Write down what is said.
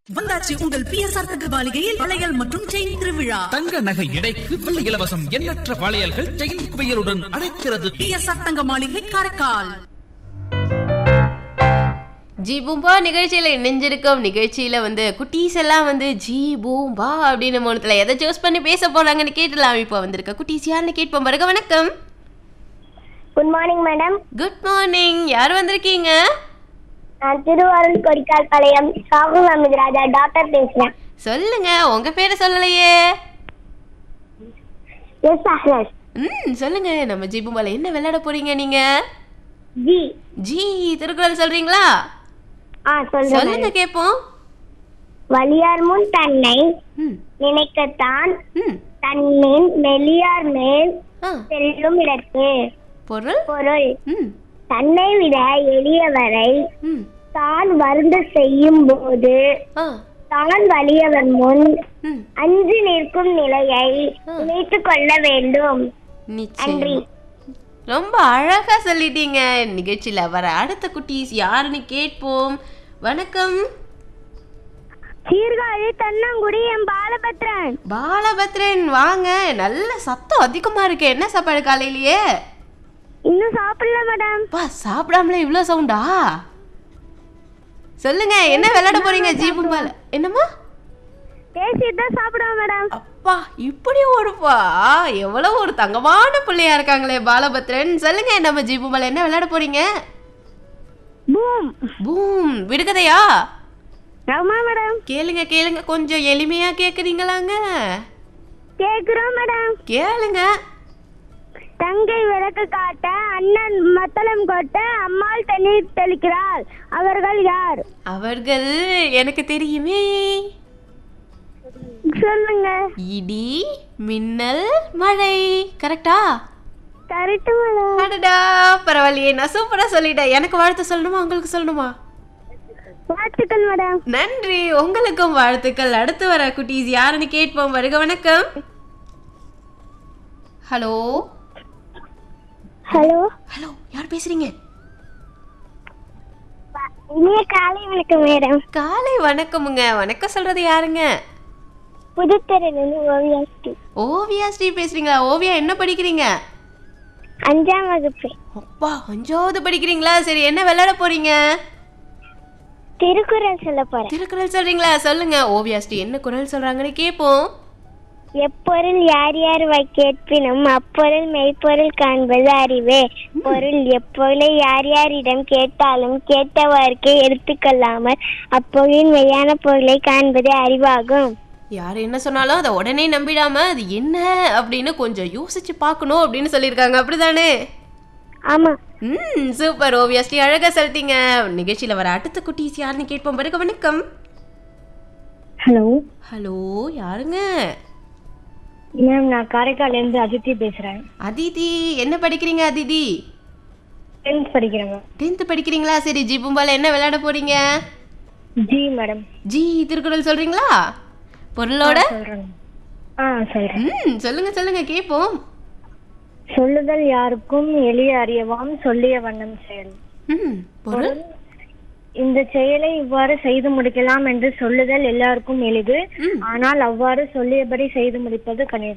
வந்தாச்சு உங்கள் பிஎஸ்ஆர் தங்க மாளிகையில் வளையல் மற்றும் செயின் திருவிழா தங்க நகை எடைக்கு வெள்ளி இலவசம் எண்ணற்ற வளையல்கள் செயின் குவியலுடன் அழைக்கிறது பிஎஸ்ஆர் தங்க மாளிகை காரைக்கால் ஜி பூம்பா நிகழ்ச்சியில் இணைஞ்சிருக்கோம் நிகழ்ச்சியில் வந்து குட்டீஸ் எல்லாம் வந்து ஜி பூம்பா அப்படின்னு மூணத்தில் எதை சூஸ் பண்ணி பேச போறாங்கன்னு கேட்டலாம் இப்போ வந்திருக்க குட்டீஸ் யாருன்னு கேட்போம் பாருங்க வணக்கம் good morning madam good morning யார் வந்திருக்கீங்க நான் திருவாரூர் கொடிக்கால் பாளையம் ராகுல் அமித் ராஜா டாக்டர் பேசுறேன் சொல்லுங்க உங்க பேரை சொல்லலையே எஸ் அஹ்லஸ் ம் சொல்லுங்க நம்ம ஜி பூம்பால என்ன விளையாட போறீங்க நீங்க ஜி ஜி திருக்குறள் சொல்றீங்களா ஆ சொல்றேன் சொல்லுங்க கேட்போம் வலியார் முன் தன்னை ம் நினைக்கத்தான் ம் தன்னின் மெலியார் மேல் ஆ செல்லும் இடத்து பொருள் பொருள் ம் தன்னை விட எளியவரை ம் தான் வருந்து செய்யும் போது ஆ தான் வலியவர் முன் ம் அஞ்சு நிற்கும் நிலையை ஆ. நினைத்துக் கொள்ள வேண்டும் நிச்சயம் நன்றி ரொம்ப அழகா சொல்லிட்டீங்க நிகழ்ச்சியில வர அடுத்த குட்டீஸ் யாருன்னு கேட்போம் வணக்கம் சீர்காழி தன்னங்குடி என் பாலபத்ரன் பாலபத்ரன் வாங்க நல்ல சத்தம் அதிகமா இருக்கு என்ன சாப்பாடு காலையிலயே இன்னும் சாப்பிடல மேடம் பா சாப்பிடாமலே இவ்ளோ சவுண்டா சொல்லுங்க என்ன விளையாட போறீங்க ஜீபும்பால என்னம்மா பேசிட்டு தான் சாப்பிடுவோம் மேடம் அப்பா இப்படி ஒருப்பா எவ்வளவு ஒரு தங்கமான பிள்ளையா இருக்காங்களே பாலபத்ரன் சொல்லுங்க நம்ம ஜீபும்பால என்ன விளையாட போறீங்க பூம் பூம் விடுகதையா ஆமா மேடம் கேளுங்க கேளுங்க கொஞ்சம் எளிமையா கேக்குறீங்களாங்க கேக்குறோம் மேடம் கேளுங்க தங்கை விளக்கு காட்ட அண்ணன் மத்தளம் கொட்ட அம்மாள் தண்ணீர் தெளிக்கிறாள் அவர்கள் யார் அவர்கள் எனக்கு தெரியுமே சொல்லுங்க இடி மின்னல் மழை கரெக்டா கரெக்ட் மேடம் அடடா பரவாயில்லையே நான் சூப்பரா சொல்லிட்டேன் எனக்கு வாழ்த்து சொல்லணுமா உங்களுக்கு சொல்லணுமா வாழ்த்துக்கள் மேடம் நன்றி உங்களுக்கும் வாழ்த்துக்கள் அடுத்து வர குட்டீஸ் யாருன்னு கேட்போம் வருக வணக்கம் ஹலோ ஹலோ ஹலோ யார் பேசுறீங்க இனிய காலை வணக்கம் மேடம் காலை வணக்கமுங்க வணக்கம் சொல்றது யாருங்க புதுத்தெருவிலிருந்து ஓவியா ஸ்ரீ ஓவியா ஸ்ரீ பேசுறீங்களா ஓவியா என்ன படிக்கிறீங்க அஞ்சாம் வகுப்பு அப்பா அஞ்சாவது படிக்கிறீங்களா சரி என்ன விளையாட போறீங்க திருக்குறள் சொல்ல போறேன் திருக்குறள் சொல்றீங்களா சொல்லுங்க ஓவியா ஸ்ரீ என்ன குரல் சொல்றாங்கன்னு கேட்போம் எப்பொருள் யார் யார் வை கேட்பினும் அப்பொருள் மெய்ப்பொருள் காண்பது அறிவே பொருள் எப்பொருளை யார் யாரிடம் கேட்டாலும் கேட்டவாறுக்கே எடுத்துக்கொள்ளாமல் அப்பொருளின் மெய்யான பொருளை காண்பது அறிவாகும் யார் என்ன சொன்னாலும் அதை உடனே நம்பிடாம அது என்ன அப்படின்னு கொஞ்சம் யோசிச்சு பார்க்கணும் அப்படின்னு சொல்லியிருக்காங்க அப்படிதானே ஆமா ம் சூப்பர் ஓவியா ஸ்ரீ அழகா சொல்லிட்டீங்க நிகழ்ச்சியில வர அடுத்த குட்டீஸ் யாருன்னு கேட்போம் பாருங்க வணக்கம் ஹலோ ஹலோ யாருங்க மேம் நான் காரைக்கால்லேருந்து அதித்தி பேசுறேன் அதிதி என்ன படிக்கிறீங்க அதிதி டென்த் படிக்கிறேன் மேம் டென்த் படிக்கிறீங்களா சரி ஜி பூம்பால என்ன விளையாட போறீங்க ஜி மேடம் ஜி திருக்குறள் சொல்றீங்களா பொருளோட சொல்றேன் ஆ சொல்றேன் ம் சொல்லுங்க சொல்லுங்க கேட்போம் சொல்லுதல் யாருக்கும் எளிய அறியவாம் சொல்லிய வண்ணம் செயல் ம் பொருள் இந்த செயலை இவ்வாறு செய்து முடிக்கலாம் என்று சொல்லுதல் எல்லாருக்கும் எளிது ம் ஆனால் அவ்வாறு சொல்லியபடி செய்து முடிப்பது கணிதம்